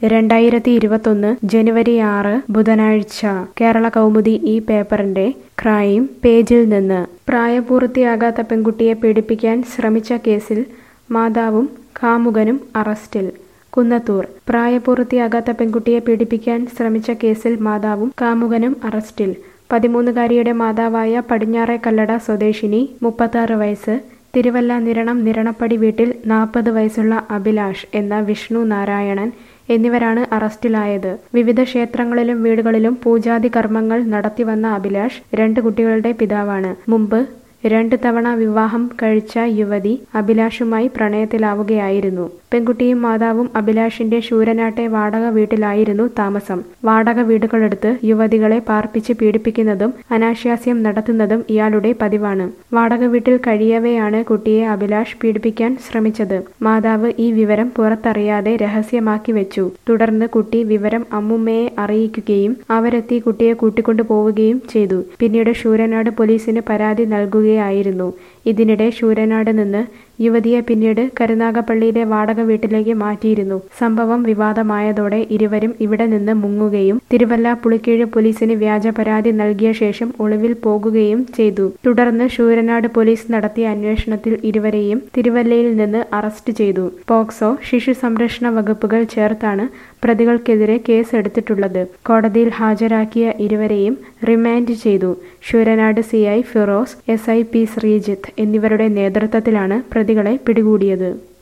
രണ്ടായിരത്തി ഇരുപത്തൊന്ന് ജനുവരി ആറ് ബുധനാഴ്ച കേരള കൗമുദി ഈ പേപ്പറിന്റെ ക്രൈം പേജിൽ നിന്ന് പ്രായപൂർത്തിയാകാത്ത പെൺകുട്ടിയെ പീഡിപ്പിക്കാൻ ശ്രമിച്ച കേസിൽ മാതാവും കാമുകനും അറസ്റ്റിൽ കുന്നത്തൂർ പ്രായപൂർത്തിയാകാത്ത പെൺകുട്ടിയെ പീഡിപ്പിക്കാൻ ശ്രമിച്ച കേസിൽ മാതാവും കാമുകനും അറസ്റ്റിൽ പതിമൂന്നുകാരിയുടെ മാതാവായ പടിഞ്ഞാറെ കല്ലട സ്വദേശിനി മുപ്പത്താറ് വയസ്സ് തിരുവല്ല നിരണം നിരണപ്പടി വീട്ടിൽ നാൽപ്പത് വയസ്സുള്ള അഭിലാഷ് എന്ന വിഷ്ണു നാരായണൻ എന്നിവരാണ് അറസ്റ്റിലായത് വിവിധ ക്ഷേത്രങ്ങളിലും വീടുകളിലും പൂജാതി കർമ്മങ്ങൾ നടത്തിവന്ന അഭിലാഷ് രണ്ട് കുട്ടികളുടെ പിതാവാണ് മുമ്പ് രണ്ട് തവണ വിവാഹം കഴിച്ച യുവതി അഭിലാഷുമായി പ്രണയത്തിലാവുകയായിരുന്നു പെൺകുട്ടിയും മാതാവും അഭിലാഷിന്റെ ശൂരനാട്ടെ വാടക വീട്ടിലായിരുന്നു താമസം വാടക വീടുകളെടുത്ത് യുവതികളെ പാർപ്പിച്ച് പീഡിപ്പിക്കുന്നതും അനാശാസ്യം നടത്തുന്നതും ഇയാളുടെ പതിവാണ് വാടക വീട്ടിൽ കഴിയവെയാണ് കുട്ടിയെ അഭിലാഷ് പീഡിപ്പിക്കാൻ ശ്രമിച്ചത് മാതാവ് ഈ വിവരം പുറത്തറിയാതെ രഹസ്യമാക്കി വെച്ചു തുടർന്ന് കുട്ടി വിവരം അമ്മുമ്മയെ അറിയിക്കുകയും അവരെത്തി കുട്ടിയെ കൂട്ടിക്കൊണ്ടു പോവുകയും ചെയ്തു പിന്നീട് ശൂരനാട് പോലീസിന് പരാതി നൽകുകയായിരുന്നു ഇതിനിടെ ശൂരനാട് നിന്ന് യുവതിയെ പിന്നീട് കരുനാഗപ്പള്ളിയിലെ വാടക വീട്ടിലേക്ക് മാറ്റിയിരുന്നു സംഭവം വിവാദമായതോടെ ഇരുവരും ഇവിടെ നിന്ന് മുങ്ങുകയും തിരുവല്ല പുളിക്കീഴ് പോലീസിന് വ്യാജ പരാതി നൽകിയ ശേഷം ഒളിവിൽ പോകുകയും ചെയ്തു തുടർന്ന് ശൂരനാട് പോലീസ് നടത്തിയ അന്വേഷണത്തിൽ ഇരുവരെയും തിരുവല്ലയിൽ നിന്ന് അറസ്റ്റ് ചെയ്തു പോക്സോ ശിശു സംരക്ഷണ വകുപ്പുകൾ ചേർത്താണ് പ്രതികൾക്കെതിരെ കേസെടുത്തിട്ടുള്ളത് കോടതിയിൽ ഹാജരാക്കിയ ഇരുവരെയും റിമാൻഡ് ചെയ്തു Sooranad C I Firoz S I P Sreejith എന്നിവരുടെ നേതൃത്വത്തിലാണ് പ്രതികളെ പിടികൂടിയത്